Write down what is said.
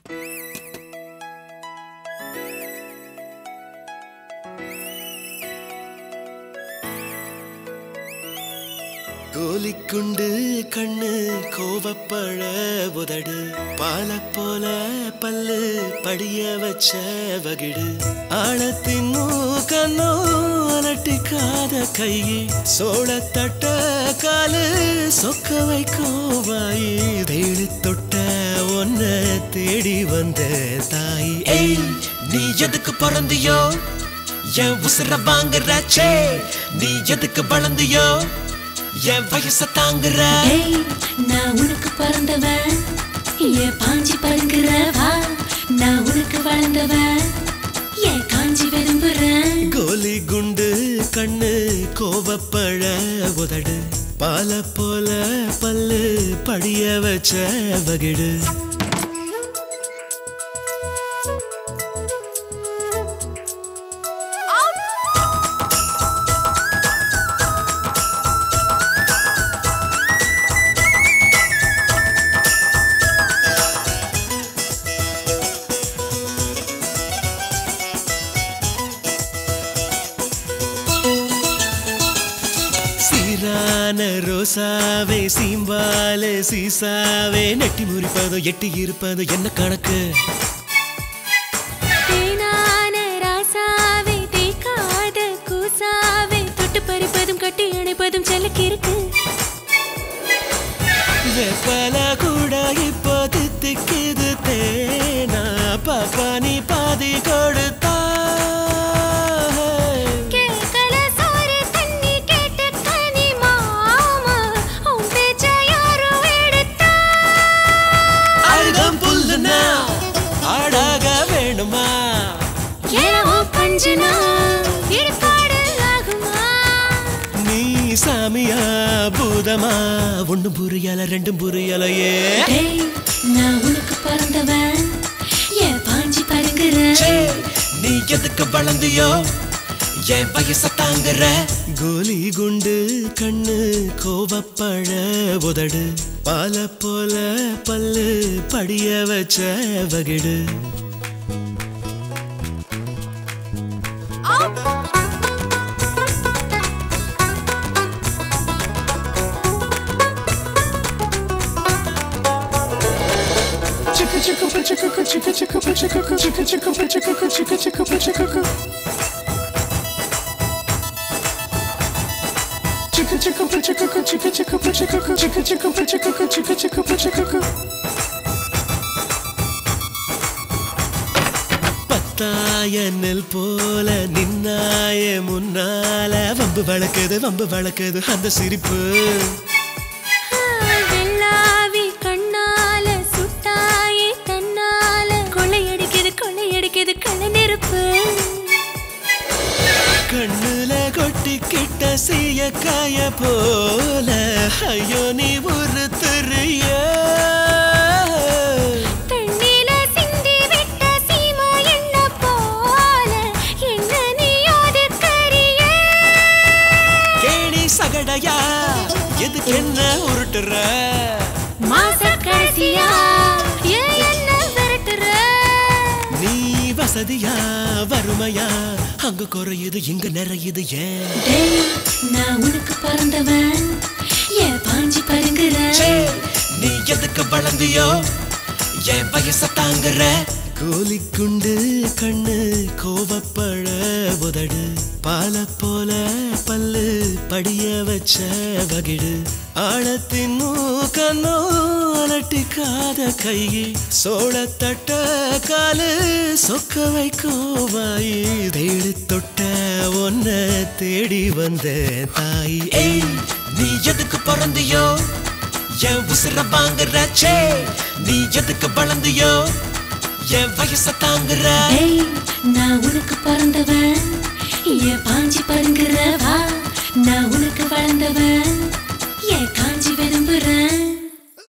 கோலிக்குண்டு கண்ணு கோவப்பழ உதடு பால போல பல்லு படிய வச்ச வகிடு ஆழத்தின் மூக்கன்னோ அலட்டிக்காத கை சோளத்தட்ட காலு சொக்க வைக்கும் வாயி தேடி தொட்ட ஒன்ன தேடி வந்த தாய் ஏய் நீ எதுக்கு பிறந்தியோ என் உசுர வாங்குறாச்சே நீ எதுக்கு வளர்ந்தியோ என் வயச தாங்குற ஏய் நான் உனக்கு பிறந்தவன் ஏன் பாஞ்சி பருங்குற வா நான் உனக்கு வளர்ந்தவன் ஏன் காஞ்சி விரும்புறேன் கோலி குண்டு கண்ணு கோவப்பழ உதடு பால போல பல்லு படிய வச்ச வகிடு சீரான ரோசாவே சீம்பாலே சீசாவே நெட்டி முறிப்பதோ எட்டி இருப்பதோ என்ன கணக்கு தேனான ராசாவே தேக்காத கூசாவே தொட்டு பறிப்பதும் கட்டி அணைப்பதும் செல்லக்கிருக்கு வெப்பல கூட இப்போ தித்திக்குது தேனா பாப்பா நீ பாதி கொடுத்தா கேட்கல சோறு தண்ணி கேட்டு கனி மாமா உன் பேச்ச யாரோ எடுத்தா அழுதம் புல்லுனா ஆடாக வேணுமா ஏனோ பஞ்சுனா இடுபாடு ஆகுமா நீ சாமியா பூதமா ஒண்ணும் புரியல ரெண்டும் புரியலையே டேய் நான் உனக்கு பிறந்தவன் ஏன் பாஞ்சி ச்சே, பருங்குறேன் நீ எதுக்கு வளர்ந்தியோ என் வயச தாங்குற கோலி குண்டு கண்ணு கோவப்பழ உதடு பால போல பல்லு படிய வச்ச வகிடு Chicka chicka pa chicka ka chicka chicka pa chicka ka chicka chicka pa chicka ka chicka chicka pa chicka ka Chicka chicka pa chicka ka chicka chicka pa chicka ka chicka chicka pa chicka ka chicka chicka pa chicka ka பத்தாய நெல் போல நின்னாய முன்னால வம்பு வளக்குது வம்பு வளக்குது அந்த சிரிப்பு வெள்ளாவி கண்ணால சுட்டாயே தன்னால கொள்ளையடிக்குது கொள்ளையடிக்குது கள்ள நெருப்பு கண்ணுல கொட்டிக்கிட்ட செய்ய காய போல ஐயோ நீ ஒரு தெரிய தண்ணில சிந்தி விட்ட சீமா என்ன போல என்ன நீ ஒதுக்கறிய கேணி சகடையா எதுக்கு என்ன உருட்டுற மாச கடைசியா ஏன் என்ன விரட்டுற நீ வசதியா வறுமையா அங்க குறையுது இங்க நிறையுது ஏன் டேய் நான் உனக்கு பிறந்தவன் ஏன் பாஞ்சி ச்சே, பருங்குறேன் நீ எதுக்கு வளர்ந்தியோ என் வயச தாங்குற கோலி குண்டு கண்ணு கோவப்பழ உதடு பால போல பல்லு படிய வச்ச வகிடு ஆழத்தின் கண்ணோ அலட்டிக்காத கை சோளத்தட்ட காலு சொக்க வைக்கும் வாய் தேடி தொட்ட ஒன்ன தேடி வந்த தாய் ஏய் நீ எதுக்கு பிறந்தியோ என் உசுர வாங்குறாச்சே நீ எதுக்கு வளர்ந்தியோ என் வயச தாங்குற டேய் நான் உனக்கு பிறந்தவன் ஏன் பாஞ்சி பருங்குற வா நான் உனக்கு வளர்ந்தவன் ஏன் காஞ்சி விரும்புறேன்